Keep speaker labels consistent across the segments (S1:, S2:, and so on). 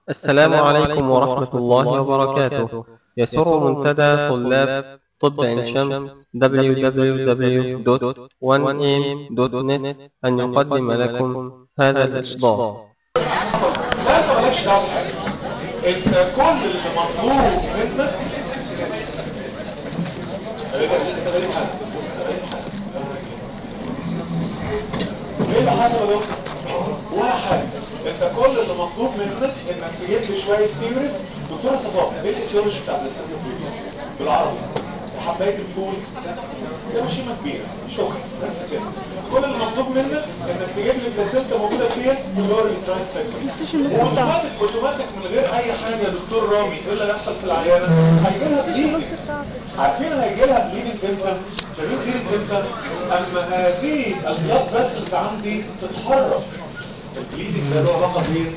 S1: السلام عليكم ورحمة الله وبركاته يسر منتدى طلاب طب عين شمس www.1am.net أن يقدم لكم هذا الإصدار
S2: لا انت مالكش دعوه بحاجه انت كل اللي مطلوب منك رجع لسه باقي حاجه لسه باقي حاجه ايه اللي حصل يا دكتور؟ ولا حاجه انت كل اللي مطلوب منك انك تجيب لي شويه ثيوريز دكتوره صفاء ايه الثيوريز بتاع الاسئله بالعربي حبايه الفول ده مشيمه كبيره شكرا بس كده كل اللي مطلوب منك انك تجيب لي البلاسينتا موجوده فين في اللور انترانس سيجمنت اوتوماتيك اوتوماتيك من غير اي حاجه يا دكتور رامي ايه اللي هيحصل في العيانه هيجي لها بليدنج عارفين هيجي لها بليدنج امتى شايفين بليدنج امتى اما هذه البلاد فيسلز عندي تتحرك البليدنج ده له علاقه بايه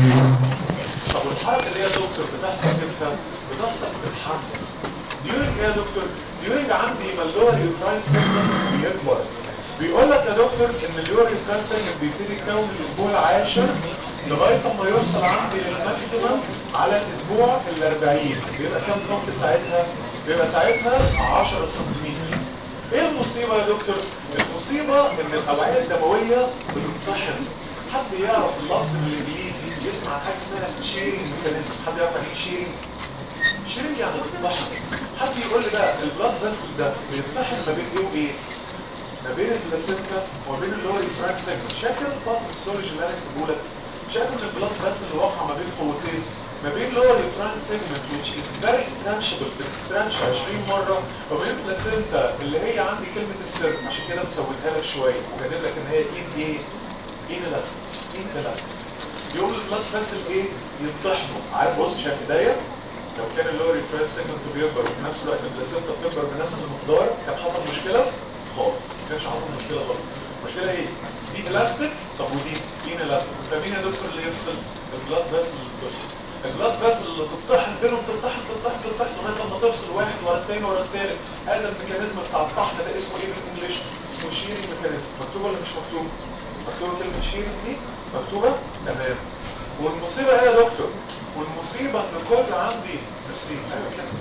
S2: طب والحركه دي يا دكتور بتحصل امتى بتحصل في الحمل ديورنج ايه يا دكتور ديورنج عندي ما اللور يوتراين سيجمنت بيكبر بيقول لك يا دكتور ان اللور يوتراين سيجمنت بيبتدي يتكون الاسبوع العاشر لغايه اما يوصل عندي للماكسيمم على الاسبوع ال 40 بيبقى كام سم ساعتها بيبقى ساعتها 10 سنتيمتر ايه المصيبه يا دكتور المصيبه ان الاوعيه الدمويه بتطحن حد يعرف اللفظ بالانجليزي يسمع عن حاجه اسمها شيرنج ميكانيزم حد يعرف يعني ايه شيرنج شيرنج يعني بتطحن حد يقول لي بقى البلاد فيسل ده بيتطحن ما بين ايه وايه ما بين البلاسينتا وما بين اللوري فرانك سيجمنت شايف كده الطاقه السولوجي اللي انا كاتبه لك شايف ان البلاد فيسل اللي واقع ما بين قوتين ما بين لوري فرانك سيجمنت which is very stretchable بتسترانش 20 مره وما بين البلاسينتا اللي هي عندي كلمه السر عشان كده مسودها لك شويه وكاتب لك ان هي ان ايه ان الاستيك ان الاستيك يقوم البلاد فيسل ايه يطحنوا عارف بص شايف ايديا لو كان اللوري فرانك سيجمنت بيكبر وفي نفس الوقت البلاسينتا بتكبر بنفس المقدار كان حصل مشكله خالص ما كانش حصل مشكله خالص المشكله ايه دي الاستيك طب ودي مين الاستيك فمين يا دكتور اللي يفصل البلاد فيسل اللي بتفصل البلاد فيسل اللي تطحن بينهم تطحن تطحن تطحن لغايه لما تفصل واحد ورا الثاني ورا الثالث هذا الميكانيزم بتاع الطحن ده اسمه ايه بالانجلش اسمه شيرنج ميكانيزم مكتوب ولا مش مكتوب مكتوبه كلمه شيرنج دي مكتوبه تمام والمصيبه ايه يا دكتور والمصيبه ان كل عندي نفسي ايوه كده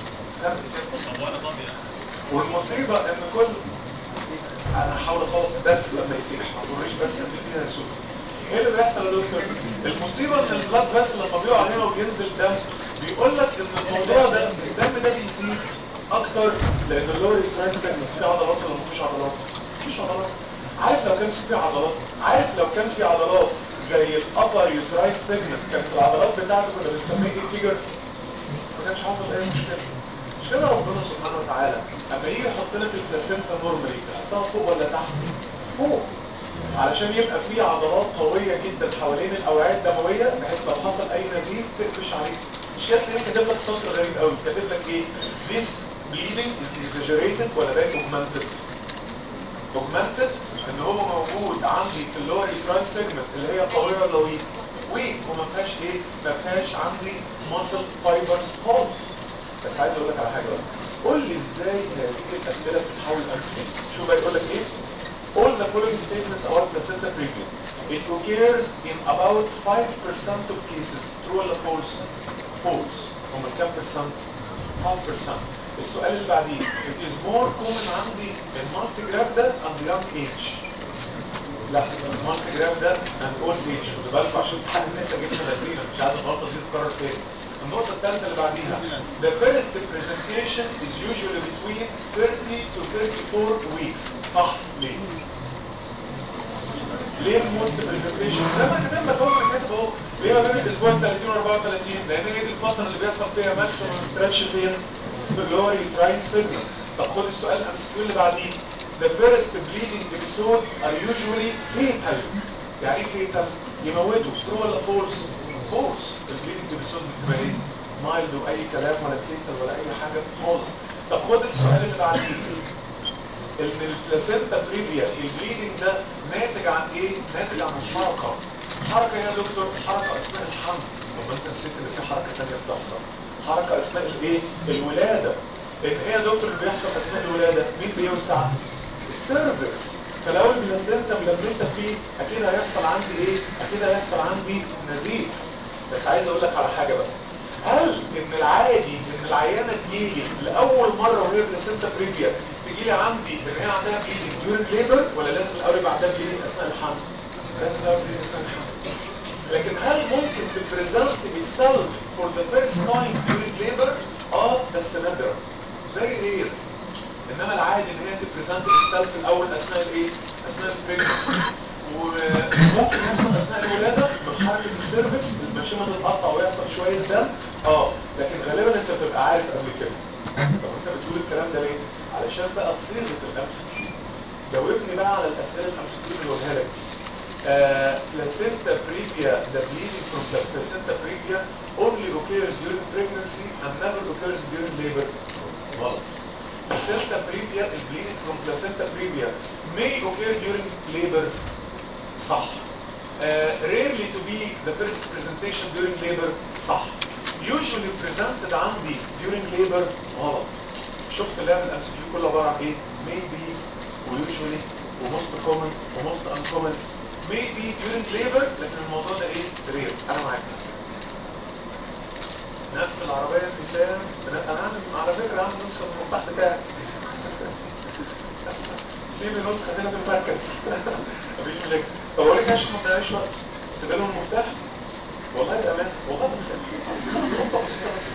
S2: والمصيبه ان كل انا هحاول اخلص الدرس لما يسيح ما تقوليش بس فيها يا سوسي ايه اللي بيحصل يا دكتور المصيبه ان البلاد بس لما بيقع هنا وبينزل دم بيقول لك ان الموضوع ده الدم ده بيزيد اكتر لان اللوري فرانك سيجمنت فيه عضلات ولا مفيش عضلات مفيش عضلات عارف لو كان في عضلات عارف لو كان في عضلات زي الابر يوتراين سيجمنت كانت العضلات بتاعته كنا بنسميه ايه فيجر ما كانش حصل اي مشكله مش كده ربنا سبحانه وتعالى اما يجي يحط لك البلاسينتا نورمالي تحطها فوق ولا تحت فوق علشان يبقى في عضلات قويه جدا حوالين الاوعيه الدمويه بحيث لو حصل اي نزيف تقفش عليه مش كده تلاقيه كاتب لك سطر غريب قوي كاتب لك ايه this bleeding is exaggerated ولا باين augmented augmented ان هو موجود عندي في اللور يوتراين سيجمنت اللي هي قويه ولا ويك ويك وما فيهاش ايه ما فيهاش عندي ماسل فايبرز خالص بس عايز اقول لك على حاجه بقى قول لي ازاي هذه الاسئله بتتحول لامثله شوف بقى يقول لك ايه all the following statements about placenta preview it occurs in about 5% of cases true ولا false false هم كام percent half percent السؤال اللي بعديه it is more common عندي المالتي جراف ده and young age لا المالتي جراف ده and old age خد بالك عشان امتحان الناس اجيب لنا لذينه مش عايز الغلطه دي تتكرر تاني النقطة الثالثة اللي بعديها The first presentation is usually between 30 to 34 weeks صح ليه؟ ليه الموست برزنتيشن زي ما كاتب لك اهو انا كاتب اهو ليه ما بين الاسبوع ال 30 و 34 لان هي دي الفتره اللي بيحصل فيها ماكسيمم ستريتش فين في اللور يوتراين سيجمنت طب خد السؤال الام سي كيو اللي بعديه The first bleeding episodes are usually fatal يعني ايه fatal؟ يموتوا true ولا false؟ false البليدنج episodes بتبقى ايه؟ مايلد واي كلام ولا فيتال ولا اي حاجه خالص طب خد السؤال اللي بعديه ان البلاسينتا بريفيا البليدنج ده ناتج عن ايه؟ ناتج عن الحركه حركه يا دكتور حركه اثناء الحمل طب انت نسيت ان في حركه ثانيه بتحصل حركه اثناء الايه؟ الولاده ان ايه يا دكتور اللي بيحصل اثناء الولاده؟ مين بيوسع؟ السيرفكس فلو البلاسينتا ملمسه فيه اكيد هيحصل عندي ايه؟ اكيد هيحصل عندي نزيف بس عايز اقول لك على حاجه بقى هل ان العادي ان العيانه تجيلي لاول مره وهي بلاسنتا بريفيا تجيلي عندي ان هي عندها بليدنج ديورنج ليبر ولا لازم الاول يبقى عندها بليدنج اثناء الحمل؟ لازم الاول بليدنج اثناء الحمل لكن هل ممكن تبريزنت itself for the first time during labor؟ اه بس نادرا very rare انما العادي ان هي تبريزنت itself الاول اثناء الايه؟ اثناء البريجنسي وممكن يحصل اثناء الولاده من حركه السيرفكس المشيمه تتقطع ويحصل شويه دم اه لكن غالبا انت بتبقى عارف قبل كده طب انت بتقول الكلام ده ليه؟ علشان بقى بصيغه الام سي كيو جاوبني بقى على الاسئله الام سي كيو اللي قولها لك placenta previa the bleeding from the placenta previa only occurs during pregnancy and never occurs during labor غلط placenta previa the bleeding from placenta previa may occur during labor صح uh, rarely to be the first presentation during labor صح usually presented عندي during labor غلط شفت اللعبه الام سي كيو كلها عباره عن ايه maybe وusually وموست common وموست uncommon maybe during labor لكن الموضوع ده ايه رير انا معاك نفس العربيه المثال انا عامل على فكره عامل نسخه من المفتاح بتاعي نفسها سيبي نسخه هنا في المركز مفيش مشاكل طب اقول لك عشان ما تضيعش وقت سيب لهم المفتاح والله بامان والله ما بخاف نقطه بسيطه بس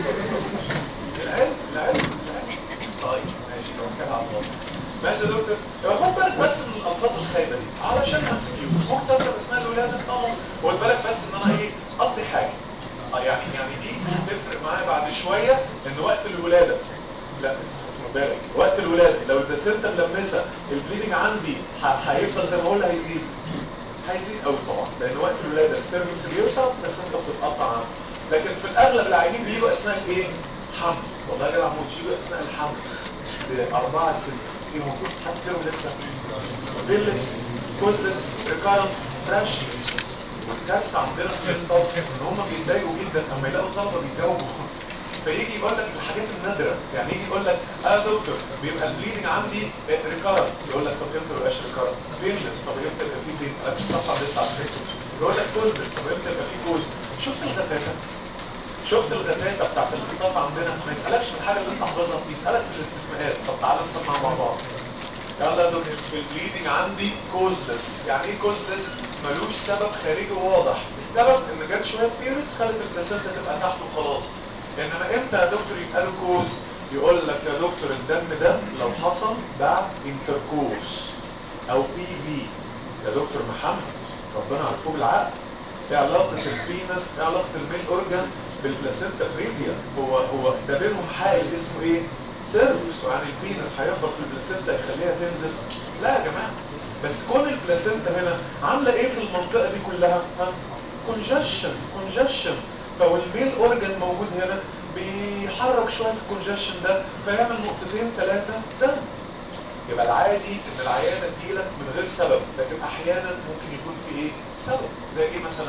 S2: العلم العلم العلم طيب ماشي توكل على الله ماشي يا دكتور يبقى خد بالك بس من الالفاظ الخايبه دي علشان ام سي كيو مختصر اثناء الولاده اه خد بالك بس ان انا ايه قصدي حاجه اه يعني يعني دي هتفرق معايا بعد شويه ان وقت الولاده لا اسمع بالك وقت الولاده لو البلاسينتا ملمسه البليدنج عندي هيفضل زي ما اقول هيزيد هيزيد قوي طبعا لان وقت الولاده السيرفكس بيوسع البلاسينتا بتتقطع عنه لكن في الاغلب العيانين بيجوا اثناء الايه؟ حمل والله يا جدع موت بيجوا اثناء الحمل بأربعة سيمتومز ايه هم؟ حد فيهم لسه؟ بيلس كوزلس ريكارنت براش والكارثة عندنا في الاستاف ان هم بيتضايقوا جدا اما يلاقوا طلبة بيجاوبوا فيجي يقول لك الحاجات النادرة يعني يجي يقول لك اه يا دكتور بيبقى البليدنج عندي ريكارنت يقول لك طب امتى ما يبقاش ريكارنت بيلس طب امتى يبقى في بين في الصفحة لسه على السيمتومز يقول لك كوزلس طب امتى يبقى في كوز شفت الغتاتة شفت الغتاتة بتاعت الاستاف عندنا ما يسألكش في الحاجة اللي انت حافظها يسألك في الاستثناءات طب تعالى نسمع مع بعض يلا يا دكتور البليدنج عندي كوزلس يعني ايه كوزلس ملوش سبب خارجي واضح السبب ان جت شويه فيروس خلت البلاسينتا تبقى تحت وخلاص انما امتى يا دكتور يبقى له كوز يقول لك يا دكتور الدم ده لو حصل بعد انتركورس او بي في يا دكتور محمد ربنا عرفوه بالعقل ايه علاقه البينس ايه علاقه الميل اورجان بالبلاسينتا بريفيا هو هو ده بينهم حائل اسمه ايه سيرفكس ويعني البينس هيخبط في البلاسينتا يخليها تنزل لا يا جماعه بس كون البلاسينتا هنا عامله ايه في المنطقه دي كلها ها كونجشن كونجشن فهو الميل اورجان موجود هنا بيحرك شويه في الكونجشن ده فيعمل نقطتين ثلاثه دم يبقى العادي ان العيانه تجيلك من غير سبب لكن احيانا ممكن يكون في ايه سبب زي ايه مثلا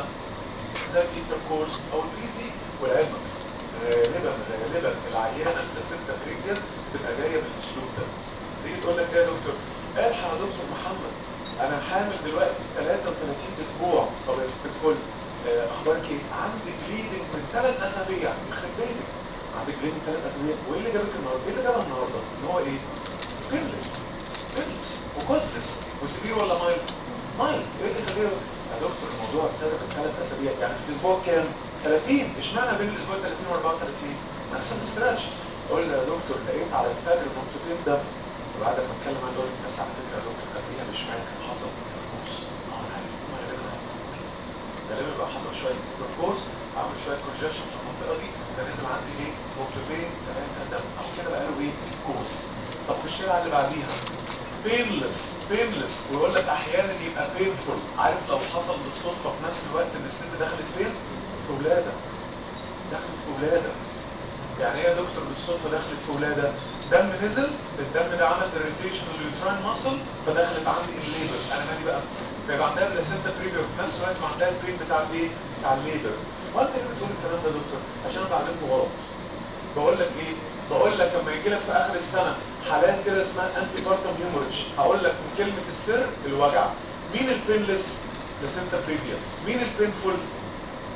S2: زي الانتركورس او البي دي ولعلمك غالبا غالبا العيانه البلاسينتا بريجر تبقى جايه بالاسلوب ده تيجي تقول لك يا دكتور الحق يا دكتور محمد انا حامل دلوقتي في 33 اسبوع طب يا ست الكل اخبارك ايه عندي بليدنج من ثلاث اسابيع يخرب بيتك عندك بليدنج ثلاث اسابيع وايه اللي جابك النهارده ايه اللي جابها النهارده ان هو ايه بيلس بيلس وكوزلس وسبير ولا مايل مايل ايه اللي خليه يا دكتور الموضوع ابتدى من ثلاث اسابيع يعني في الاسبوع كام 30 اشمعنى بين الاسبوع 30 و 34 نفس الاستراش قول له يا دكتور لقيت على الفجر نقطتين دم وبعد ما اتكلم عن دول بس على فكره يا دكتور قبليها بشويه كان حصل انتركورس اه انا عارف ما غالبا غالبا بقى حصل شويه انتركورس عمل شويه كونجشن في المنطقه دي فنزل عندي ايه نقطتين ثلاثه دم او كده بقى له ايه كوز طب في الشارع اللي بعديها بينلس بينلس ويقول لك احيانا يبقى بينفول عارف لو حصل بالصدفه في نفس الوقت ان الست دخلت فين في ولاده دخلت في ولاده يعني ايه يا دكتور بالصدفه دخلت في ولاده دم نزل الدم ده عمل اريتيشن لليوتراين ماسل فدخلت عندي الليبر انا مالي بقى فيبقى عندها بلاسينتا بريفيو في نفس الوقت ما عندها البين بتاع الايه بتاع الليبر وانت ليه بتقول الكلام ده يا دكتور عشان انا بعلمكم غلط بقول لك ايه بقول لك لما يجي لك في اخر السنه حالات كده اسمها انتي بارتم هيموريدج هقول لك من كلمه السر الوجع مين البينلس بلاسينتا بريفيا مين البينفول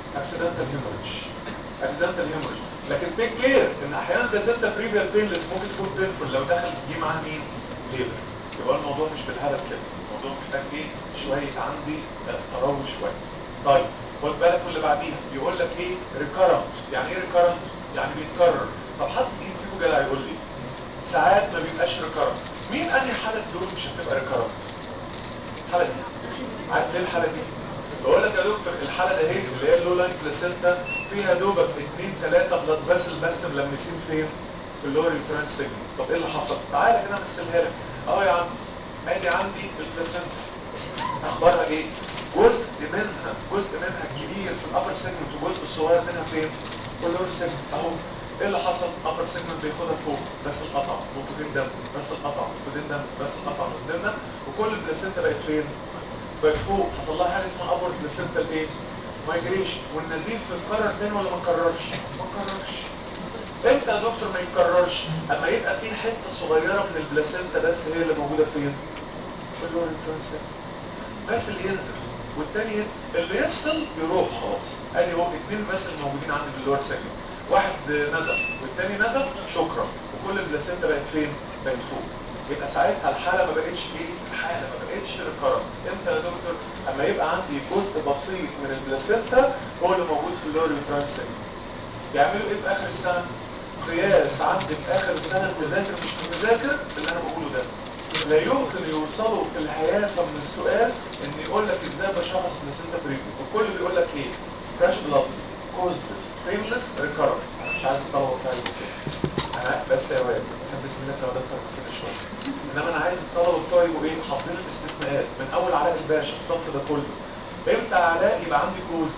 S2: اكسيدنتال هيموريدج اكسيدنتال هيموريدج لكن تيك كير ان احيانا البلاسنتا بريفيال بينلس ممكن تكون بينفول لو دخل تجي معاها مين؟ ليبر يبقى الموضوع مش بالهدف كده الموضوع محتاج ايه شويه عندي تراوح شويه طيب خد بالك من اللي بعديها بيقول لك ايه ريكارنت يعني ايه ريكارنت يعني بيتكرر طب حد مين فيكم جدع يقول لي ساعات ما بيبقاش ريكارنت مين انهي حاله في دول مش هتبقى ريكارنت الحاله دي عارف ليه الحاله دي بقول لك يا دكتور الحاله ده اهي اللي هي اللو لاين بلاسينتا فيها دوبك اثنين ثلاثه بلاد باسل بس ملمسين فين في اللور يوتران سيجنال طب ايه اللي حصل تعالى كده امثلها لك اهو يا عم ادي عندي البلاسينتا اخبارها ايه جزء منها جزء منها كبير في الابر سيجمنت وجزء الصغير منها فين في اللور سيجمنت اهو ايه اللي حصل ابر سيجمنت بياخدها فوق بس القطع نقطتين دم بس القطع نقطتين دم بس القطع نقطتين دم وكل البلاسينتا بقت فين بقت فوق حصل لها حاجه اسمها ابر بلاسينتا الايه مايجريشن والنزيف اتكرر تاني ولا ما اتكررش ما اتكررش امتى يا دكتور ما يتكررش اما يبقى في حته صغيره من البلاسينتا بس هي اللي موجوده فين في اللور يوتران بس اللي ينزل والتاني اللي يفصل يروح خلاص ادي هو اتنين بس اللي موجودين عندي في اللور سيجمنت واحد نزل والتاني نزل شكرا وكل البلاسينتا بقت فين بقت فوق يبقى ساعتها الحاله ما بقتش ايه حاله ما بقتش ريكارنت امتى يا دكتور اما يبقى عندي جزء بسيط من البلاسينتا هو اللي موجود في اللور يوتران سيجمنت يعملوا ايه في اخر السنه قياس عندي في اخر السنه المذاكر مش مذاكر اللي انا بقوله ده لا يمكن يوصلوا في الهيافه من السؤال ان يقول لك ازاي بشخص بلاسينتا بريفيو الكل بيقول لك ايه كراش بلاد كوزلس بينلس ريكارنت انا مش عايز الطلبه بتاعي يقولوا كده انا بس يا واد كان بسم الله كده اكتر من كده شويه انما انا عايز الطلبه بتوعي يبقوا ايه حافظين الاستثناءات من اول علاء الباشا الصف ده كله امتى علاء يبقى عندي كوز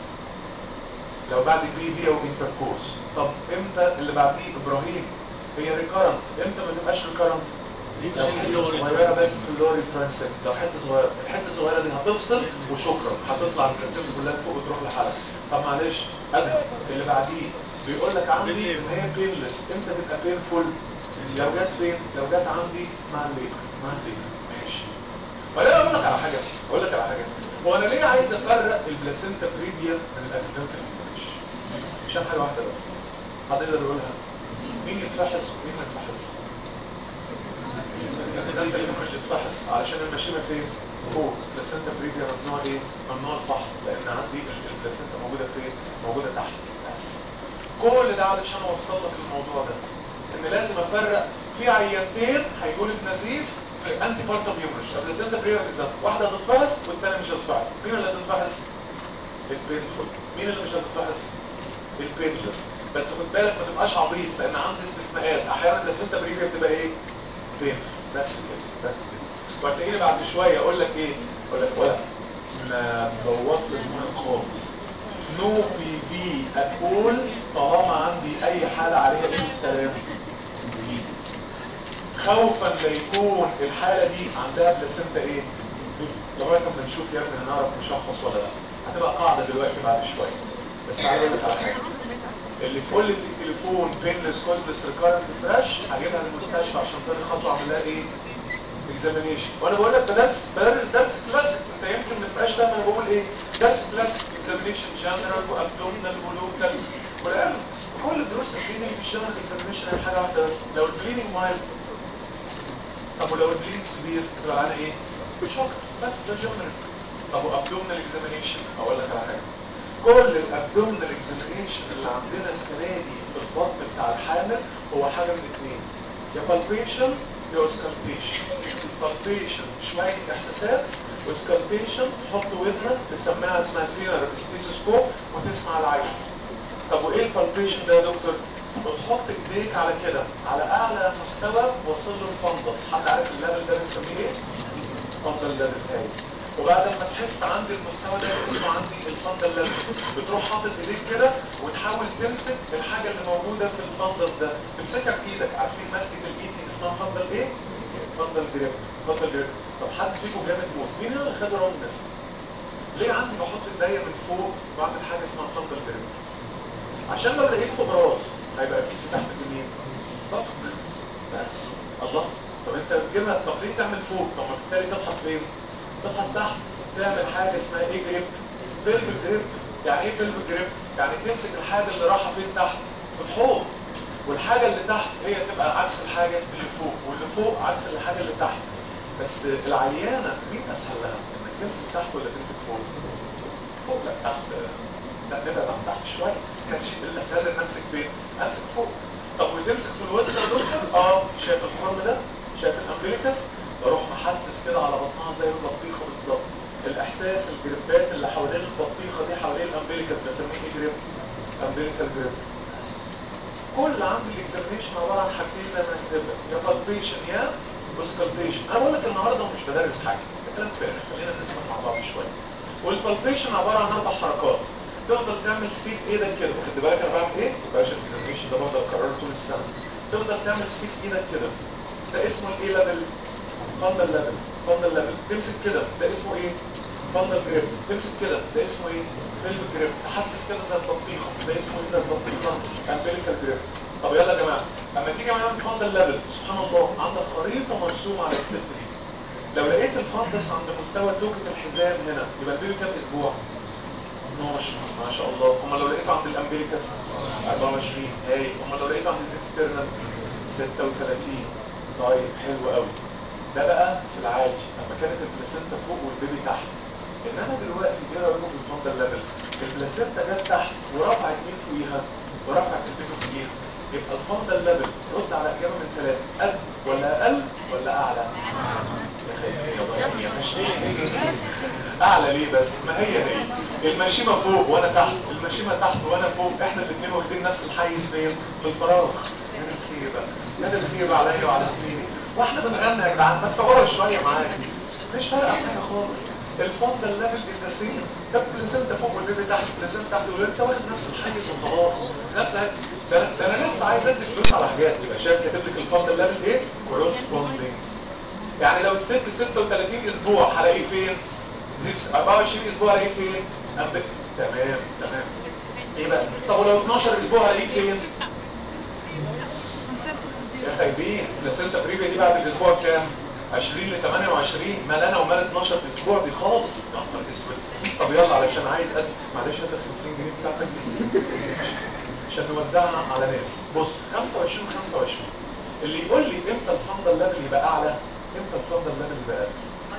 S2: لو بعد بي بي او انتركورس طب امتى اللي بعديه ابراهيم هي ريكارنت امتى ما تبقاش ريكارنت لو حته صغيره بس في اللوري ترانسيت لو حته صغيره الحته الصغيره دي هتفصل وشكرا هتطلع البلاسينتا كلها فوق وتروح لحالها طب معلش ادهم اللي بعديه بيقول لك عندي ان هي بينلس امتى تبقى بينفول لو جت فين لو جت عندي مع الليبر مع الليبر ماشي ولا اقول لك على حاجه اقول لك على حاجه هو انا ليه عايز افرق البلاسينتا بريفيا من الاكسيدنتال هيموريج عشان حاجه واحده بس حد يقدر يقولها مين يتفحص ومين ما يتفحص الاكسيدنتال هيموريج يتفحص علشان المشيمه فين فوق البلاسينتا بريفيا ممنوع ايه ممنوع الفحص لان عندي البلاسينتا موجوده فين موجوده تحت بس كل ده علشان اوصل لك الموضوع ده ان لازم افرق في عينتين هيجوا لك نزيف في انتي بارتم هيموريج البلاسينتا بريفيا اكسيدنت واحده هتتفحص والثانيه مش هتتفحص مين اللي هتتفحص البينفول مين اللي مش هتتفحص البينلس بس خد بالك ما تبقاش عبيط لان عندي استثناءات احيانا البلاسينتا بريفيا بتبقى ايه بين بس كده بس كده وهتلاقيني بعد شويه اقول لك ايه اقول لك ولا ما تبوظش دماغك خالص نو بي في ات اول طالما عندي اي حاله عليها ايه بالسلام خوفا لا يكون الحاله دي عندها بلاسينتا ايه لغايه ما نشوف يا ابني هنعرف نشخص ولا لا هتبقى قاعده دلوقتي بعد شويه بس تعالى اقول لك على حاجه اللي تقول لي في التليفون بينلس كوزلس ريكارنت فريش هجيبها المستشفى عشان تاني خطوه اعمل لها ايه اكزامينيشن وانا بقول لك بدرس بدرس درس كلاسيك انت يمكن ما تبقاش فاهم انا بقول ايه درس كلاسيك اكزامينيشن جنرال وابدومينال ولوكال والان كل الدروس البليدنج في الجنرال اكزامينيشن هي حاجه واحده بس لو البليدنج مايلد طب ولو البليدنج سيفير بتبقى معانا ايه شوك بس ده جنرال طب وابدومينال اكزامينيشن اقول لك على حاجه كل الابدومينال اكزامينيشن اللي عندنا السنه دي في البطن بتاع الحامل هو حاجه من اثنين يا بالبيشن يا اوسكالتيشن بالبيشن شويه احساسات اوسكالتيشن تحط ودنك تسميها اسمها فينر ستيثوسكوب وتسمع العين طب وايه البالبيشن ده يا دكتور بتحط ايديك على كده على اعلى مستوى وصل له الفندس حد عارف الليفل ده بنسميه ايه فندل ليفل هاي وبعد ما تحس عندي المستوى ده اسمه عندي الفندل ليفل بتروح حاطط ايديك كده وتحاول تمسك الحاجه اللي موجوده في الفندس ده تمسكها بايدك عارفين مسكه الايد دي اسمها فندل ايه فندل جريب فندل جريب طب حد فيكم جامد موت مين اللي خد رونس ليه عندي بحط ايديا من فوق وبعمل حاجه اسمها فندل جريب عشان لو لقيت فوق راس هيبقى اكيد في تحت في مين بطك بس الله طب انت بتجيبها طب ليه تعمل فوق طب ما بالتالي تبحث فين تبحث تحت تعمل حاجه اسمها ايه جريب بيلف جريب يعني ايه بيلف جريب يعني تمسك الحاجه اللي رايحه فين تحت في الحوض والحاجه اللي تحت هي تبقى عكس الحاجه اللي فوق واللي فوق عكس الحاجه اللي تحت بس العيانه مين اسهل لها انك تمسك تحت ولا تمسك فوق فوق لا تحت لا نبعد عن تحت شويه ماشي الاسهل ان امسك فين امسك فوق طب وتمسك في الوسط يا دكتور اه شايف الخرم ده شايف الامبليكس بروح محسس كده على بطنها زي البطيخه بالظبط الاحساس الجريبات اللي حوالين البطيخه دي حوالين الامبليكس بسميه ايه جريب امبليكال جريب بس كل عندي الاكزامينشن عباره عن حاجتين زي ما كتبت يا بالبيشن يا اوسكالتيشن انا بقول لك النهارده مش بدرس حاجه ده كلام فارغ خلينا نسمع مع بعض شويه والبالبيشن عباره عن اربع حركات تفضل تعمل سيف ايدك كده خد بالك انا بعمل ايه؟ مبقاش الاكزامينشن ده بفضل اكرره طول السنه تفضل تعمل سيف ايدك كده ده اسمه الايه ليفل فاندر ليفل فاندر ليفل تمسك كده ده اسمه ايه؟ فاندر جريب تمسك كده ده اسمه ايه؟ فيلد جريب تحسس كده زي البطيخه ده اسمه ايه زي البطيخه؟ امبليكال جريب طب يلا يا جماعه اما تيجي معايا فاندر ليفل سبحان الله عندك خريطه مرسومه على الست دي لو لقيت الفندس عند مستوى توكة الحزام هنا يبقى البيبي كام اسبوع 12 ما شاء الله امال لو لقيته عند الامبليكس 24 هاي امال لو لقيته عند الزكسترنال 36 طيب حلو قوي ده بقى في العادي لما كانت البلاسينتا فوق والبيبي تحت انما دلوقتي ايه رايكم في الفندل ليفل البلاسينتا جت تحت ورفعت مين فوقيها ورفعت البيبي فوقيها يبقى الفندل ليفل رد على اجابه من ثلاثه قد ولا اقل ولا اعلى يا خير يا ضيعين يا مشي اعلى ليه بس ما هي هي المشيمه فوق وانا تحت المشيمه تحت وانا فوق احنا الاثنين واخدين نفس الحيز فين في الفراغ يا دي الخيبه يا دي الخيبه عليا وعلى سنيني واحنا بنغني يا جدعان ما تفوروا شويه معايا مش فارقه حاجه خالص الفندل ليفل از ذا سيم ده البلاسنتا فوق والبيبي تحت البلاسنتا تحت وانت واخد نفس الحيز وخلاص نفس ده, ده انا لسه عايز ادي فلوس على حاجات يبقى شايف كاتب لك الفندل ليفل ايه كورسبوندينج يعني لو الست 36 اسبوع هلاقيه فين 24 اسبوع هلاقيه فين أمبك. تمام تمام ايه بقى طب ولو 12 اسبوع هلاقيه فين يا خايبين بلاسنتا بريفيا دي بعد الاسبوع كام 20 ل 28 مال انا ومال 12 اسبوع دي خالص يا نهار اسود طب يلا علشان عايز قد معلش هات ال 50 جنيه بتاعتك دي عشان نوزعها على ناس بص 25 25 اللي يقول لي امتى الفندل ليفل يبقى اعلى امتى الفندل ليفل يبقى اقل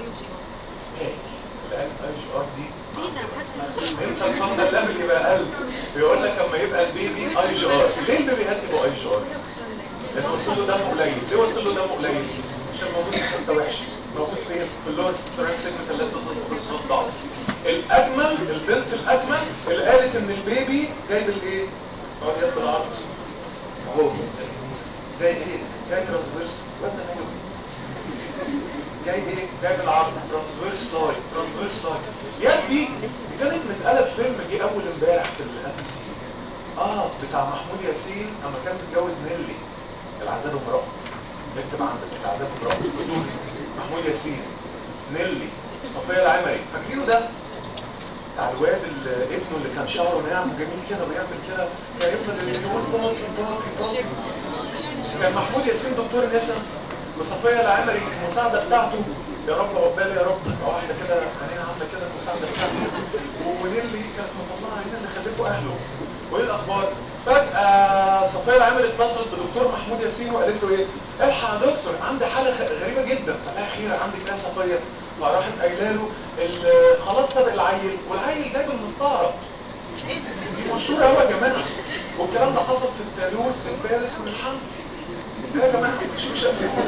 S2: هيك اللي قالت اي جي ار دي امتى الفندل ليفل يبقى اقل بيقول لك اما يبقى البيبي اي جي ار ليه البيبيهات يبقوا اي جي ار لان وصل له دم قليل ليه وصل له دم قليل عشان موجود في حته وحشه موجود فين في اللور ستران سيجمنت اللي انت تصل ضعف الاجمل البنت الاجمل اللي قالت ان البيبي جايب الايه اه جايب بالعرض اهو جاي ايه جاي ترانسفيرس ولا ماله جاي ايه جاي بالعرض ترانسفيرس لاين ترانسفيرس لاين يدي دي كانت متقاله في فيلم جه اول امبارح في الام بي سي اه بتاع محمود ياسين اما كان متجوز نيلي العذاب امراه اكتب عندك العذاب امراه بدون محمود ياسين نيلي صفيه العمري فاكرينه ده بتاع الواد اللي ابنه اللي كان شعره ناعم وجميل كده ويعمل كده كان يفضل يقول باقي باقي باقي كان محمود ياسين دكتور نسا وصفيه العمري المساعده بتاعته يا رب عقبالي يا رب تبقى واحده كده عينيها عامله كده المساعده بتاعته ونيلي كانت مطلعه عينين اللي خلفوا اهله وايه الاخبار فجاه صفيه العمري اتصلت بدكتور محمود ياسين وقالت له ايه الحق يا دكتور عندي حاله غريبه جدا قال لها خير عندك ايه يا صفيه فراحت قايله له خلاص سبق العيل والعيل جايب المستعرض دي مشهوره قوي يا جماعه والكلام ده حصل في الثالوث الثالث من الحمل يا جماعه ما تشوفوش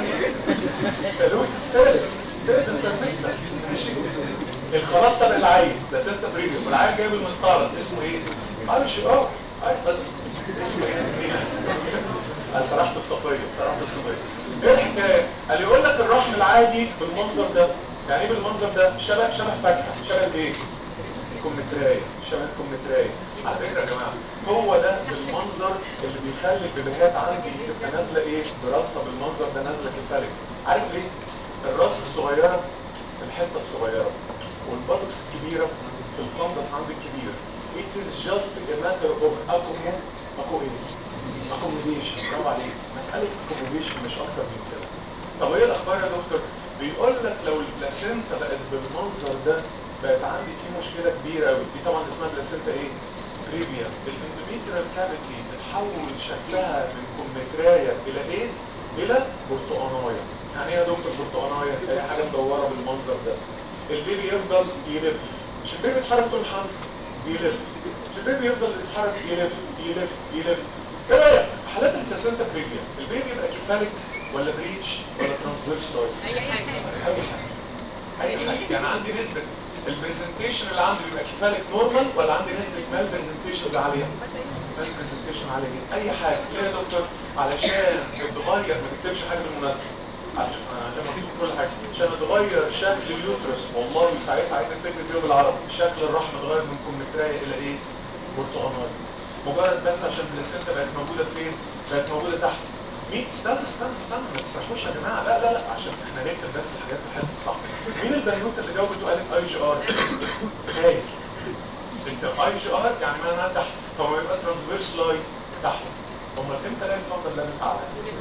S2: الثالوث الثالث تقدر تنفذنا ماشي الخلاص سبق العيل ده ستة فريديو والعيل جايب المستعرض اسمه ايه؟ معرفش اه اسمه ايه؟ انا سرحت في صفيه سرحت في صفيه ايه الحكايه؟ قال يقول لك الرحم العادي بالمنظر ده يعني ايه بالمنظر ده؟ شبه شبه فاكهه شبه الايه؟ الكمثريه شبه الكمثريه على فكره يا جماعه هو ده المنظر اللي بيخلي البيبيهات عندي تبقى نازله ايه؟ براسها بالمنظر ده نازله كفالك عارف ليه؟ الراس الصغيره في الحته الصغيره والباتوكس الكبيره في الفندس عندي الكبير it is just a matter of accommodation اكو ايه؟ accommodation برافو عليك مساله accommodation مش اكتر من كده طب ايه الاخبار يا دكتور؟ بيقول لك لو البلاسينتا بقت بالمنظر ده بقت عندي فيه مشكله كبيره قوي دي طبعا اسمها بلاسينتا ايه؟ بريفيا الاندوميتريال كافيتي بتحول شكلها من كمثرية الى ايه؟ الى برتقانايه يعني ايه يا دكتور برتقانايه؟ اي حاجه مدوره بالمنظر ده البيبي يفضل يلف مش البيبي يتحرك طول الحمل يلف مش البيبي يفضل يتحرك يلف يلف يلف ايه رايك؟ حالات البلاسنتا بريفيا البيبي يبقى كيفاليك ولا بريتش ولا ترانسفيرس تايب؟
S3: اي حاجه
S2: اي حاجه اي حاجه يعني عندي نسبه البرزنتيشن اللي عندي بيبقى كفالك نورمال ولا عندي نسبه مال برزنتيشنز عاليه مال برزنتيشن عاليه جدا اي حاجه ليه يا دكتور علشان اتغير ما تكتبش حاجه بالمناسبه عشان عشان مكتوب كل حاجه عشان اتغير شكل اليوترس والله ساعتها عايزك تكتب فيه بالعربي شكل الرحم اتغير من كمثريه الى ايه برتقانيه مجرد بس عشان البلاسينتا بقت موجوده فين بقت موجوده تحت مين استنى استنى استنى ما تسرحوش يا جماعه لا لا لا عشان احنا نكتب بس الحاجات في الحته الصح مين البنوته اللي جاوبت وقالت اي جي ار هايل انت اي جي ار يعني معناها تحت طب ما يبقى ترانسفيرس لاين تحت امال امتى الاقي الفضل الليفل اعلى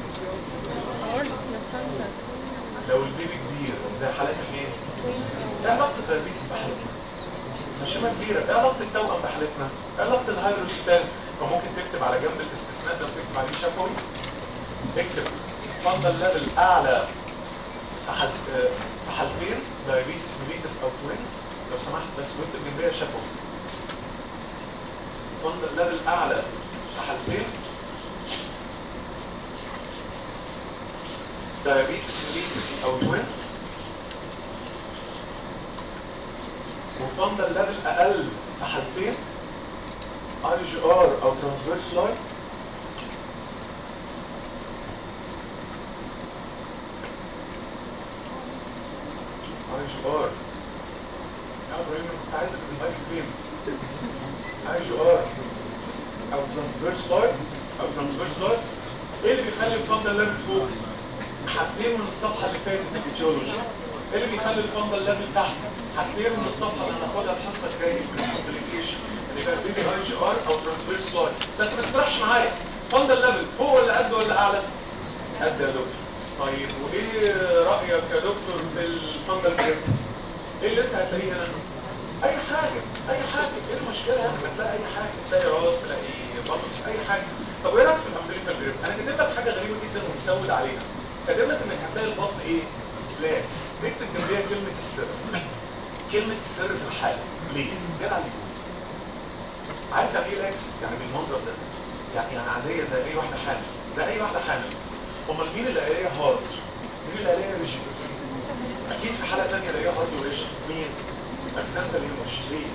S2: لو البيبي كبير زي حالات الايه ايه علاقه الدايابيتس بحالتنا مشيمه كبيره ايه علاقه التوأم بحالتنا ايه علاقه الهايدروسباز فممكن تكتب على جنب الاستثناء ده وتكتب عليه شفوي اكتب فضل ليفل اعلى في حال في حالتين دايابيتس ميليتس او توينز لو سمحت بس واكتب جنبيها شفوي فضل ليفل اعلى في حالتين دايابيتس ميليتس او توينز وفندل ليفل اقل في حالتين اي جي ار او ترانسفيرس لاين اي جي ار يا ابراهيم انا كنت عايزك بالايس كريم اي جي ار او ترانسفيرس لاين او ترانسفيرس لاين ايه اللي بيخلي الفندل ليفل فوق حاجتين من الصفحه اللي فاتت في الفيتيولوجي ايه اللي بيخلي الفندل ليفل تحت حاجتين من الصفحه اللي هناخدها الحصه الجايه من الكومبليكيشن اللي يبقى بيبي اي جي ار او ترانسفيرس لاين بس ما تسرحش معايا فندل ليفل فوق ولا قد ولا اعلى قد يا دكتور طيب وايه رايك يا دكتور في الفندل جريب ايه اللي انت هتلاقيه هنا اي حاجه اي حاجه ايه المشكله يعني ما تلاقي اي حاجه تلاقي راس تلاقي بطس اي حاجه طب وايه رايك في الامبليكال جريب انا كاتب لك حاجه غريبه جدا ومسود عليها كاتب لك انك هتلاقي البطن ايه لاكس اكتب جنبيها كلمه السر كلمه السر في الحاله ليه جدع ليه عارف يعني ايه لاكس يعني بالمنظر ده يعني يعني عاديه زي اي واحده حامل زي اي واحده حامل امال مين اللي قالها هارد مين اللي قالها ريجيد اكيد في حاله ثانيه الاقيها هارد وريجيد مين اكسنتا ليه مش ليه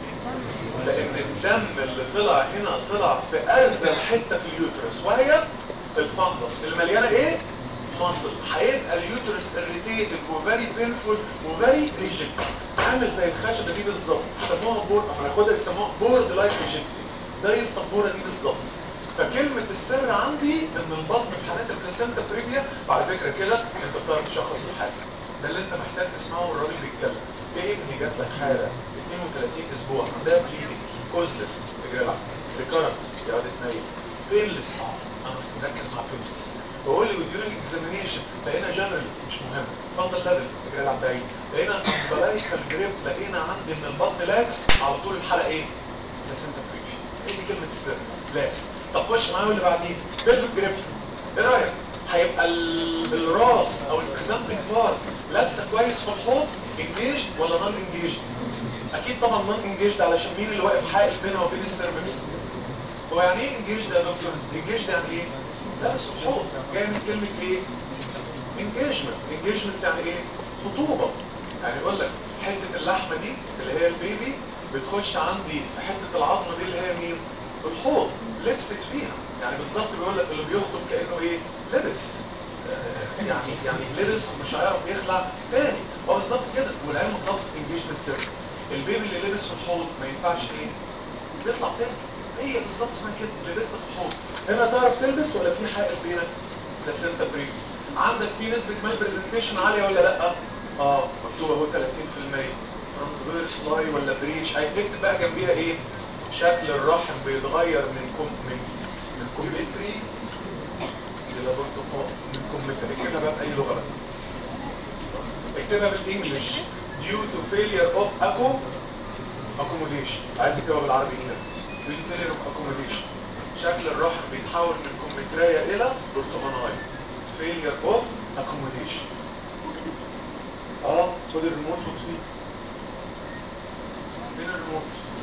S2: لان الدم اللي طلع هنا طلع في ارزل حته في اليوترس وهي الفندس اللي مليانه ايه مصل هيبقى اليوترس اريتيتد وفيري بينفول وفيري ريجيد عامل زي الخشبه دي بالظبط بيسموها بورد اما ناخدها بيسموها بورد لايك ريجيكتيف زي السبوره دي بالظبط فكلمة السر عندي ان البطن في حالات البلاسينتا بريفيا وعلى فكرة كده انت بتعرف تشخص الحاجة ده اللي انت محتاج تسمعه والراجل بيتكلم ايه ابني جات لك حالة 32 اسبوع عندها بليدنج كوزلس تجربع ريكارنت يقعد يتنيل بينلس اه انا كنت مركز مع بينلس بقول لي وديورنج اكزامينيشن لقينا جنرال مش مهم فضل ليفل تجربع بعيد لقينا امبلايكال جريب لقينا عندي ان البطن لاكس على طول الحلقة ايه؟ بلاسينتا بريفيا ايه دي كلمة السر لاكس طب خش معايا واللي بعديه بيلفيك جريب ايه رايك هيبقى ال- الراس او البريزنتنج بارت لابسه كويس في الحوض انجيجد ولا نون انجيجد اكيد طبعا نون انجيجد علشان مين اللي واقف حائل بينها وبين السيرفكس هو يعني ايه انجيجد يا دكتور انجيجد يعني ايه لابس في الحوض جاي من كلمه ايه انجيجمنت انجيجمنت يعني ايه خطوبه يعني يقول لك حته اللحمه دي اللي هي البيبي بتخش عندي في حته العظمه دي اللي هي مين الحوض لبست فيها يعني بالظبط بيقول لك اللي بيخطب كانه ايه لبس آه، يعني يعني لبس ومش هيعرف يخلع تاني هو بالظبط كده والعلم بلفظ انجيجمنت تيرم البيبي اللي لبس في الحوض ما ينفعش ايه بيطلع تاني هي بالظبط اسمها كده لبست في الحوض هنا تعرف تلبس ولا في حائل بينك بلاسينتا بريفي عندك في نسبة مال برزنتيشن عالية ولا لا اه مكتوب اهو 30% ترانسفيرس لاي ولا بريتش هيكتب بقى جنبيها ايه شكل الرحم بيتغير من كم من من كوميتري الى برتقال من كوميتري اكتبها بقى باي لغه بقى اكتبها بالانجلش due to failure of اكو accommodation عايز اكتبها بالعربي كده رين فيلير اوف اكوموديشن شكل الرحم بيتحول من كومتريا الى برتقاناي فيلير اوف اكوموديشن اه خد الريموت وطفيه فين الريموت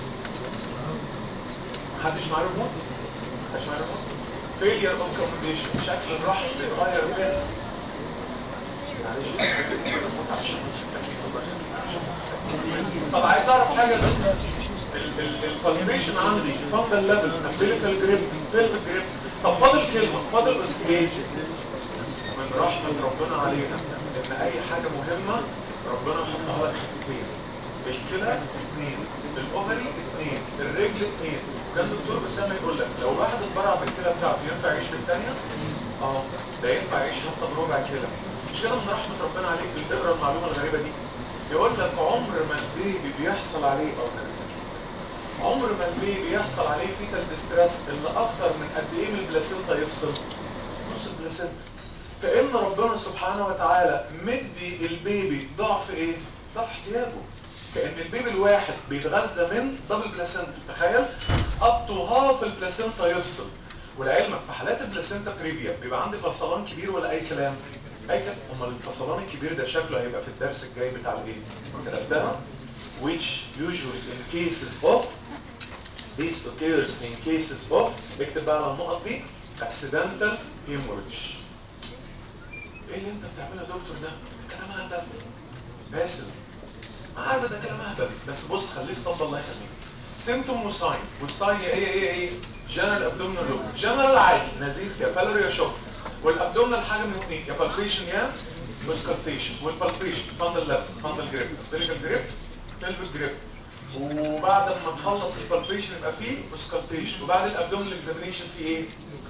S2: محدش معاه ريموت محدش معاه ريموت فيلير اوف اكوموديشن شكل الرحم بيتغير من معلش بس الريموت عشان نطفي التكييف الله يخليك عشان نطفي التكييف طب عايز اعرف حاجه بس البالميشن عندي فانجل ليفل امبليكال جريب فيلم جريب طب فاضل كلمه فاضل اسكيج من رحمه ربنا علينا ان اي حاجه مهمه ربنا يحطها لك حتتين الكلى اثنين الاوفري اثنين الرجل اثنين وكان الدكتور اسامه يقول لك لو الواحد اتبرع بالكلى بتاعته ينفع يعيش بالثانيه؟ اه ده ينفع يعيش حتى بربع كلى مش كده من رحمه ربنا عليك اقرا المعلومه الغريبه دي يقول لك عمر ما البيبي بيحصل عليه او عمر ما البيبي يحصل عليه فيتال ديستريس اللي اكتر من قد ايه من البلاسينتا يفصل نص البلاسينتا كأن ربنا سبحانه وتعالى مدي البيبي ضعف ايه ضعف احتياجه كأن البيبي الواحد بيتغذى من دبل بلاسينتا تخيل اب تو هاف البلاسينتا يفصل ولعلمك في حالات البلاسينتا بريفيا بيبقى عندي فصلان كبير ولا اي كلام اي كلام امال الفصلان الكبير ده شكله هيبقى في الدرس الجاي بتاع الايه كتبتها which usually in cases of this occurs in cases of اكتب بقى على النقط دي accidental hemorrhage ايه اللي انت بتعمله يا دكتور ده؟ ده كلام اهبل باسل عارف ده كلام اهبل بس بص خليه استفضل الله يخليك سيمتوم وساين والساين يا ايه ايه ايه جنرال ابدومينال لوب جنرال عادي نزيف يا بالوري يا شوك والابدومينال حاجه من اثنين يا بالبيشن يا مسكالتيشن والبالبيشن فاندل ليفل فاندل جريب فيليكال جريب فيلفيك جريب وبعد ما تخلص البالبيشن يبقى فيه مسكالتيشن وبعد الابدومينال اكزامينيشن فيه ايه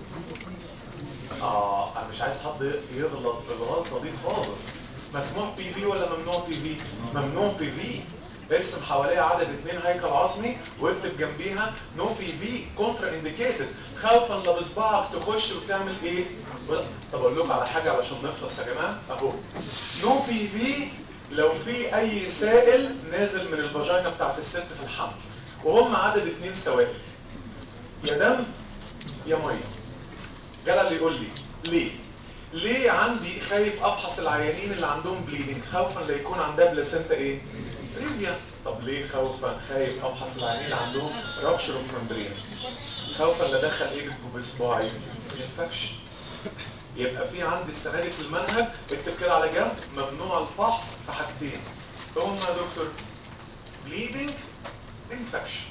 S2: اه انا مش عايز حد يغلط بالغلطه دي خالص مسموح بي في ولا ممنوع بي في ممنوع بي في ارسم حواليها عدد اثنين هيكل عظمي واكتب جنبيها نو بي في كونترا انديكيتد خوفا لا بصبعك تخش وتعمل ايه طب اقول لكم على حاجه علشان نخلص يا جماعه اهو نو بي في لو في اي سائل نازل من الفاجينا بتاعت الست في الحمل وهم عدد اثنين سوائل يا دم يا ميه جاله اللي يقول لي ليه ليه عندي خايف افحص العيانين اللي عندهم بليدنج خوفا لا يكون عندها بلاسينتا ايه ريفيا طب ليه خوفا خايف افحص العيانين اللي عندهم رابشر اوف ممبرين خوفا لا ادخل ايه بصباعي انفكشن يبقى في عندي السنه دي في المنهج اكتب كده على جنب ممنوع الفحص في حاجتين هم يا دكتور بليدنج انفكشن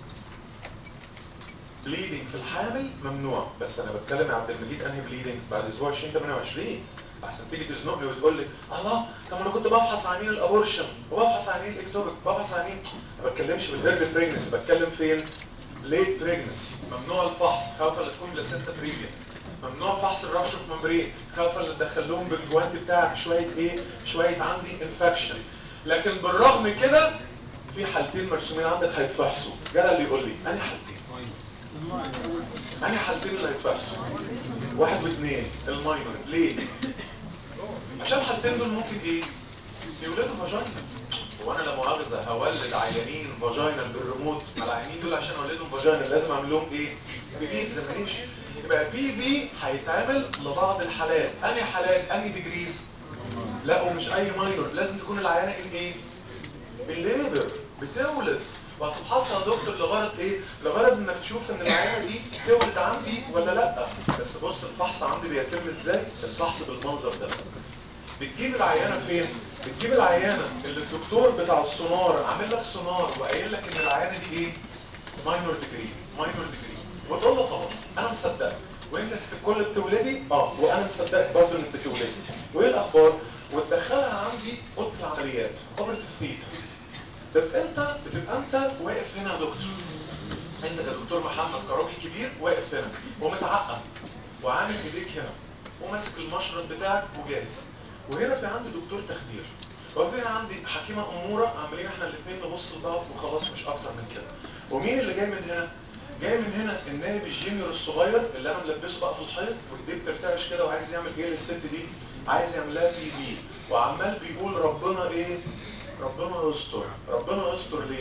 S2: بليدنج في الحامل ممنوع بس انا بتكلم يا عبد المجيد انهي بليدنج بعد اسبوع 20 28 احسن تيجي تزنقني وتقول لي الله طب انا كنت بفحص عينين الابورشن وبفحص عينين الاكتوبك بفحص عينين ما بتكلمش بالهيرب بريجنس بتكلم فين ليت بريجنس ممنوع الفحص خوفا لا تكون بلاسينتا بريفيا ممنوع فحص الرش في ممبرين خوفا لا تدخل لهم بالجوانت بتاعك شويه ايه شويه عندي انفكشن لكن بالرغم كده في حالتين مرسومين عندك هيتفحصوا جرى اللي يقول لي انهي حالتين انهي حالتين اللي هيتفحصوا واحد واثنين الماينور ليه عشان الحالتين دول ممكن ايه يولدوا فاجينا وانا لا مؤاخذه هولد عيانين فاجينا بالريموت ما العيانين دول عشان اولدهم فاجينا لازم اعمل لهم ايه بي في اكزامينيشن يبقى بي في هيتعمل لبعض الحالات انهي حالات انهي ديجريز لا ومش اي ماينور لازم تكون العيانه الايه الليبر بتولد وهتفحصها يا دكتور لغرض ايه لغرض انك تشوف ان العيانه دي تولد عندي ولا لا بس بص الفحص عندي بيتم ازاي الفحص بالمنظر ده بتجيب العيانه فين بتجيب العيانه اللي الدكتور بتاع السونار عامل لك سونار وقايل لك ان العيانه دي ايه ماينور ديجري ماينور ديجري وتقول له خلاص انا مصدقك وانت ست الكل بتولدي اه وانا مصدقك برضه انك بتولدي وايه الاخبار وتدخلها عندي اوضه العمليات اوبريتيف ثيتر تبقى انت بتبقى انت واقف هنا يا دكتور انت كدكتور محمد كراجل كبير واقف هنا ومتعقم وعامل ايديك هنا وماسك المشرط بتاعك وجاهز وهنا في عندي دكتور تخدير وفي عندي حكيمه اموره عاملين احنا الاثنين نبص لبعض وخلاص مش اكتر من كده ومين اللي جاي من هنا جاي من هنا النائب الجينيور الصغير اللي انا ملبسه بقى في الحيط وايديه بترتعش كده وعايز يعمل ايه للست دي عايز يعمل لها بي بي وعمال بيقول ربنا ايه ربنا يستر ربنا يستر ليه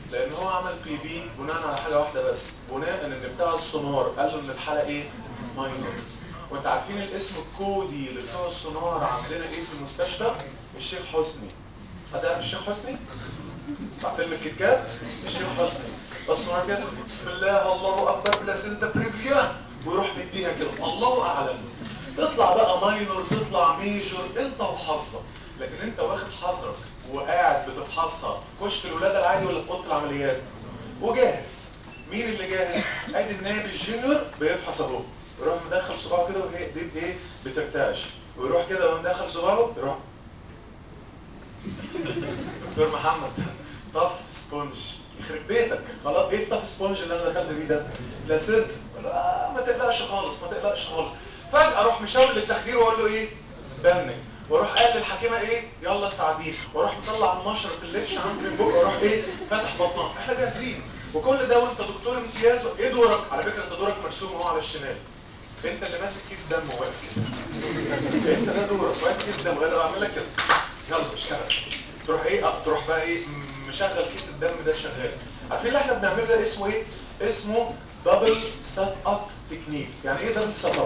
S2: لان هو عمل بي بي بناء على حاجه واحده بس بناء ان بتاع السونار قال له ان الحاله ايه ماينور وانت عارفين الاسم الكودي لبتوع السونار عندنا ايه في المستشفى الشيخ حسني حد يعرف الشيخ حسني بتاع فيلم الكيت كات الشيخ حسني السونار كده بسم الله الله اكبر بلاسنتا بريفيا ويروح مديها كده الله اعلم تطلع بقى ماينور تطلع ميجور انت وحظك لكن انت واخد حظك وقاعد بتفحصها في كشك الولاده العادي ولا في اوضه العمليات وجاهز مين اللي جاهز ادي النائب الجونيور بيفحص اهو يروح مدخل صباعه كده وهي دي ايه بترتعش ويروح كده وهو مدخل صباعه يروح دكتور محمد طف سبونج يخرب بيتك خلاص ايه الطف سبونج اللي انا دخلت بيه ده لا سنت لا ما تقلقش خالص ما تقلقش خالص فجاه اروح مشاور للتخدير واقول له ايه بنك واروح قال للحكيمه ايه يلا ساعدين واروح مطلع مشرط الليتش عندي من بقى واروح ايه فاتح بطنها احنا جاهزين وكل ده وانت دكتور امتياز ايه دورك على فكره انت دورك مرسوم اهو على الشمال انت اللي ماسك كيس دم واقف كده انت ده دورك واقف كيس دم وانا اعمل لك كده يلا اشتغل تروح ايه اه تروح بقى ايه مشغل كيس الدم ده شغال عارفين اللي احنا بنعمله ده اسمه ايه اسمه دبل سيت اب تكنيك يعني ايه دبل سيت اب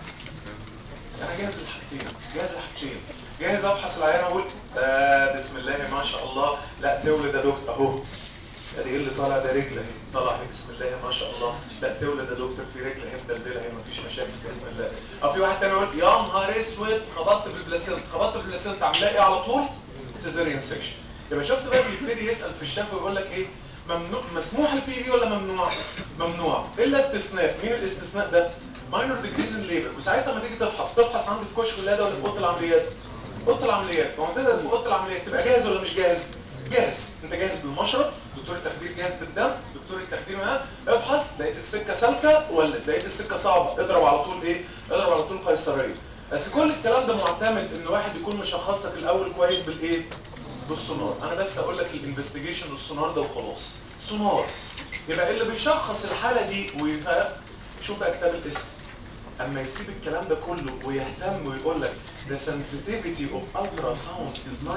S2: انا جاهز للحاجتين جاهز للحاجتين جاهز ابحث العيان اقول آه بسم الله ما شاء الله لا تولد يا دكتور اهو ادي ايه اللي طالع ده رجل اهي طالع اهي بسم الله ما شاء الله لا تولد يا دكتور في رجل اهي مدلدله اهي مفيش مشاكل باذن الله او في واحد تاني يقول يا نهار اسود خبطت في البلاسنت خبطت في البلاسنت عاملاه ايه على طول سيزاريان سيكشن يبقى شفت بقى بيبتدي يسال في الشفا ويقول لك ايه ممنوع مسموح البي في ولا ممنوع ممنوع الا استثناء مين الاستثناء ده ماينور ديجريز ان ليبر وساعتها لما تيجي تفحص تفحص عندي في كشك الولاده ولا في اوضه العمليات اوضه العمليات ما هو انت في اوضه العمليات تبقى جاهز ولا مش جاهز جاهز انت جاهز بالمشرط دكتور التخدير جاهز بالدم دكتور التخدير معاه افحص لقيت السكه سالكه ولا لقيت السكه صعبه اضرب على طول ايه اضرب على طول قيصريه بس كل الكلام ده معتمد ان واحد يكون مشخص لك الاول كويس بالايه بالسونار انا بس اقول لك الانفستيجيشن السونار ده وخلاص سونار يبقى اللي بيشخص الحاله دي ويبقى شوف بقى كتاب الاسم اما يسيب الكلام ده كله ويهتم ويقول لك the sensitivity of ultrasound is 98%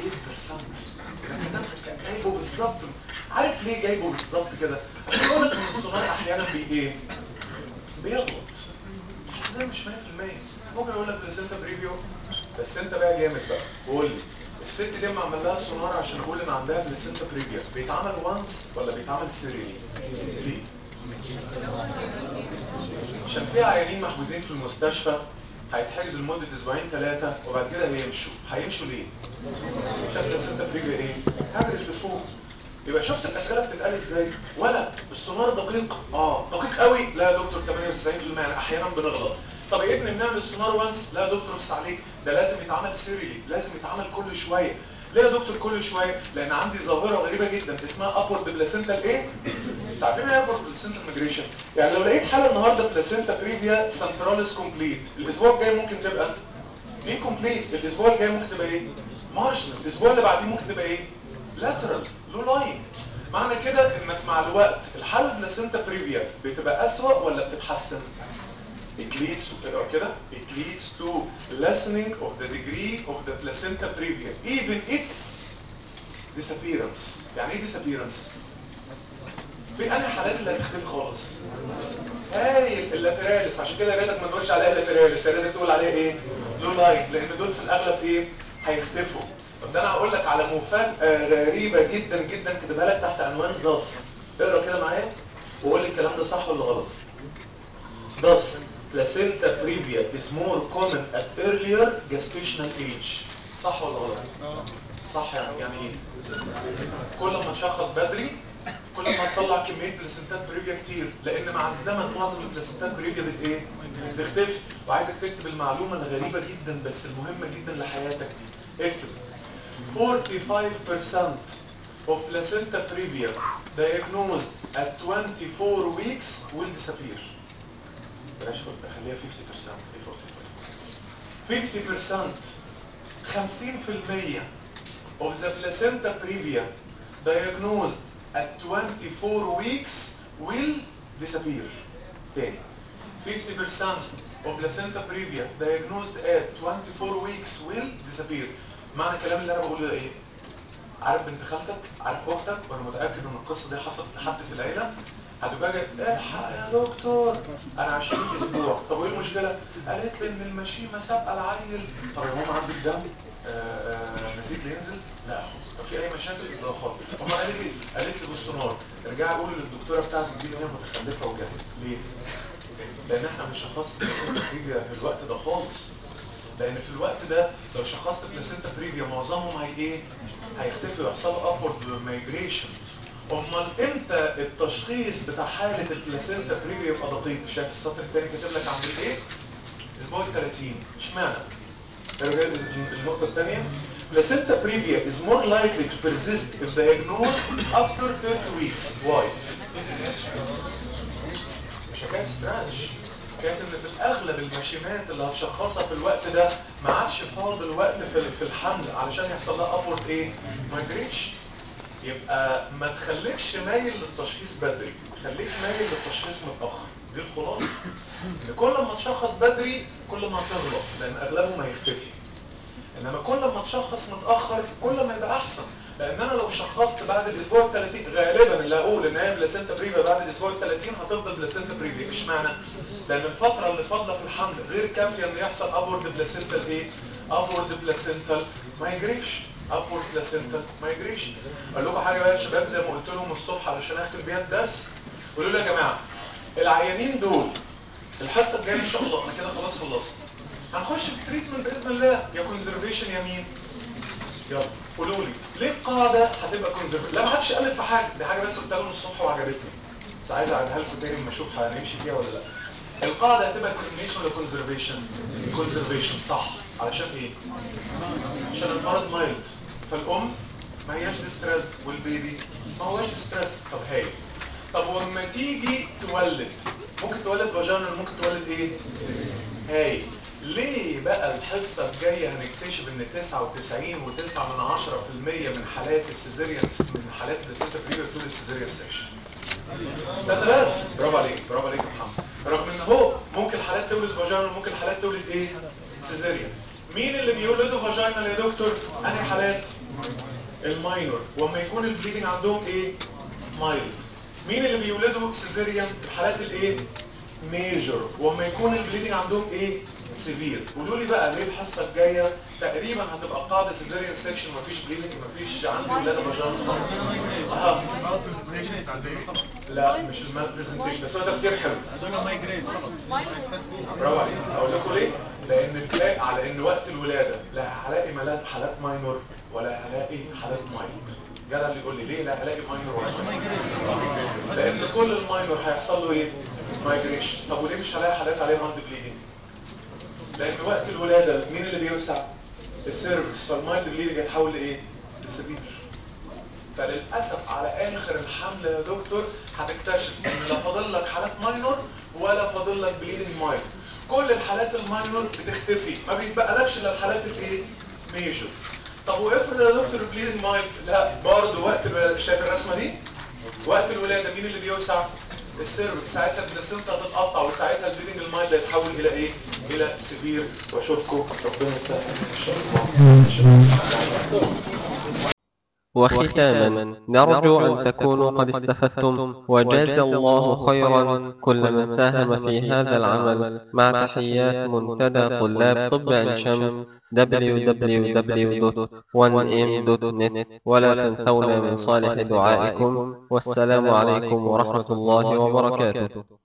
S2: الكتاب جايبه بالظبط عارف ليه جايبه بالظبط كده عشان يقول لك ان السونار احيانا بي ايه بيغلط حساسيه مش 100% ممكن يقول لك بلاسنتا بريفيو بس انت بقى جامد بقى وقول لي الست دي لما عمل لها سونار عشان اقول ان عندها بلاسنتا بريفيو بيتعمل وانس ولا بيتعمل سيريلي ليه عشان في عيانين محجوزين في المستشفى هيتحجزوا لمده اسبوعين ثلاثه وبعد كده هيمشوا هيمشوا ليه عشان بلاسنتا بريفيو ايه هجرت لفوق يبقى شفت الاسئله بتتقال ازاي ولا السونار دقيق اه دقيق قوي لا يا دكتور 98% يعني احيانا بنغلط طب يا ابني بنعمل السونار وانس لا يا دكتور بس عليك ده لازم يتعمل سيريلي لازم يتعمل كل شويه ليه يا دكتور كل شويه لان عندي ظاهره غريبه جدا اسمها ابورد بلاسنتال ايه انت عارفين ايه ابورد بلاسنتال ميجريشن يعني لو لقيت حاله النهارده بلاسنتا بريفيا سنتراليس كومبليت الاسبوع الجاي ممكن تبقى انكمبليت الاسبوع الجاي ممكن تبقى ايه مارشنال الاسبوع اللي بعديه ممكن تبقى ايه لاترال لو لاين معنى كده انك مع الوقت الحاله البلاسنتا بريفيا بتبقى اسوأ ولا بتتحسن it leads to كده كده it leads to lessening of the degree of the placenta previa even its disappearance يعني ايه disappearance في انا حالات اللي هتختفي خالص هاي اللاتراليس عشان كده يا ريتك ما تقولش عليها اللاتراليس يا ريتك تقول عليها ايه لو لاين لان دول في الاغلب ايه هيختفوا طب ده انا هقول لك على مفاجاه غريبه جدا جدا كاتبها لك تحت عنوان ذس اقرا كده معايا وقول لي الكلام ده صح ولا غلط Thus, placenta previa is more common at earlier gestational age. صح ولا غلط؟ صح يعني يعني ايه؟ كل ما نشخص بدري كل ما نطلع كميه بلاسنتات بريفيا كتير لان مع الزمن معظم البلاسنتات بريفيا بت ايه؟ بتختفي وعايزك تكتب المعلومه الغريبه جدا بس المهمه جدا لحياتك دي اكتب 45% of placenta previa diagnosed at 24 weeks will disappear بلاش خليها 50% ايه 45 50% 50% of the placenta previa diagnosed at 24 weeks will disappear تاني 50% of placenta previa diagnosed at 24 weeks will disappear معنى الكلام اللي انا بقوله ده ايه عارف بنت خالتك عارف اختك وانا متاكد ان القصه دي حصلت لحد في العيله هتبقى جاي الحق يا دكتور انا عشان اسبوع طب وايه المشكله قالت لي ان المشيمه سابقه العيل طب يا ماما عندك دم آه، آه، نسيت ينزل لا خالص طب في اي مشاكل لا خالص ماما قالت لي قالت لي بالسونار ارجعي قولي للدكتوره بتاعتك دي ان هي متخلفه وجاهله ليه لان احنا مش شخص بريفيا في الوقت ده خالص لان في الوقت ده لو شخصت بلاسينتا بريفيا معظمهم هي ايه هيختفي ويحصلوا ابورد مايجريشن امال امتى التشخيص بتاع حاله البلاسينتا بريفيا يبقى دقيق شايف السطر الثاني كاتب لك عند ايه اسبوع 30 اشمعنى ارجع النقطه الثانيه placenta previa is more likely to persist if diagnosed after 30 weeks. Why? مش حكايه ستراتش حكايه ان في الاغلب الماشينات اللي هتشخصها في الوقت ده ما عادش فاضل وقت في في الحمل علشان يحصل لها ابورد ايه؟ مايجريشن يبقى ما تخليكش مايل للتشخيص بدري خليك مايل للتشخيص متاخر دي الخلاصه ان كل ما تشخص بدري كل ما تغلط لان اغلبهم هيختفي انما كل ما تشخص متاخر كل ما يبقى احسن لان انا لو شخصت بعد الاسبوع ال 30 غالبا اللي هقول ان هي بلاسينتا بريفيا بعد الاسبوع ال 30 هتفضل بلاسينتا بريفيا اشمعنى؟ لان الفتره اللي فاضله في الحمل غير كافيه ان يحصل ابورد بلاسينتال ايه؟ ابورد بلاسينتال مايجريشن ابورد بلاسينتال مايجريشن اقول لكم حاجه بقى يا شباب زي ما قلت لهم الصبح علشان اختم بيها الدرس قولوا لي يا جماعه العيانين دول الحصه الجايه ان شاء الله انا كده خلاص خلصت هنخش في تريتمنت باذن الله يا كونزرفيشن يا مين يلا قولوا لي ليه القاعده هتبقى كونزرفيشن لا ما حدش قالت في حاجه دي حاجه بس قلتها لهم الصبح وعجبتني بس عايز اعيدها لكم تاني اما اشوف هنمشي فيها ولا لا القاعده هتبقى كونفيشن ولا كونزرفيشن كونزرفيشن صح علشان ايه عشان المرض مايلد فالام ما هياش ديستريسد والبيبي ما هوش ديستريسد طب هاي طب واما تيجي تولد ممكن تولد فاجانا ممكن تولد ايه هاي ليه بقى الحصة الجاية هنكتشف ان 99 و9 من 10% من حالات السيزيريان من حالات البلاسينتا بريفير طول السيزيريان سيكشن استنى بس برافو عليك برافو عليك يا محمد رغم ان هو ممكن حالات تولد فاجينال ممكن حالات تولد ايه سيزيريان مين اللي بيولدوا فاجينال يا دكتور انهي حالات الماينور واما يكون البليدنج عندهم ايه مايلد مين اللي بيولدوا سيزيريان الحالات الايه ميجر واما يكون البليدنج عندهم ايه سيفير قولوا لي بقى ليه الحصه الجايه تقريبا هتبقى قاعده سيزيريان سيكشن مفيش بليدنج مفيش عندي ولاده فاجينال خالص اه لا مش المال برزنتيشن بس هو تفكير حلو برافو عليك اقول لكم ليه لان تلاقي على ان وقت الولاده لا هلاقي ملاك حالات ماينور ولا هلاقي حالات مايلد جدع اللي يقول لي ليه لا هلاقي ماينور ولا مايلد لان كل الماينور هيحصل له ايه مايجريشن طب وليه مش هلاقي حالات عليها مايلد بليدنج لان وقت الولاده مين اللي بيوسع السيرفكس فالمايلد بليدنج هيتحول لايه لسبير فللاسف على اخر الحمل يا دكتور هتكتشف ان لا فاضل لك حالات ماينور ولا فاضل لك بليدنج ماينور كل الحالات الماينور بتختفي ما بيتبقالكش الا الحالات الايه ميجور طب وافرض يا دكتور بليدنج ماينور لا برضه وقت الولاده شايف الرسمه دي وقت الولاده مين اللي بيوسع السيرفكس ساعتها البلاسينتا هتتقطع وساعتها البليدنج المايند هيتحول الى ايه الى سيفير واشوفكم ربنا يسهل ان شاء الله
S1: وختاما نرجو أن تكونوا قد استفدتم وجاز الله خيرا كل من ساهم في هذا العمل مع تحيات منتدى طلاب طب عين شمس www.1m.net ولا تنسونا من صالح دعائكم والسلام عليكم ورحمة الله وبركاته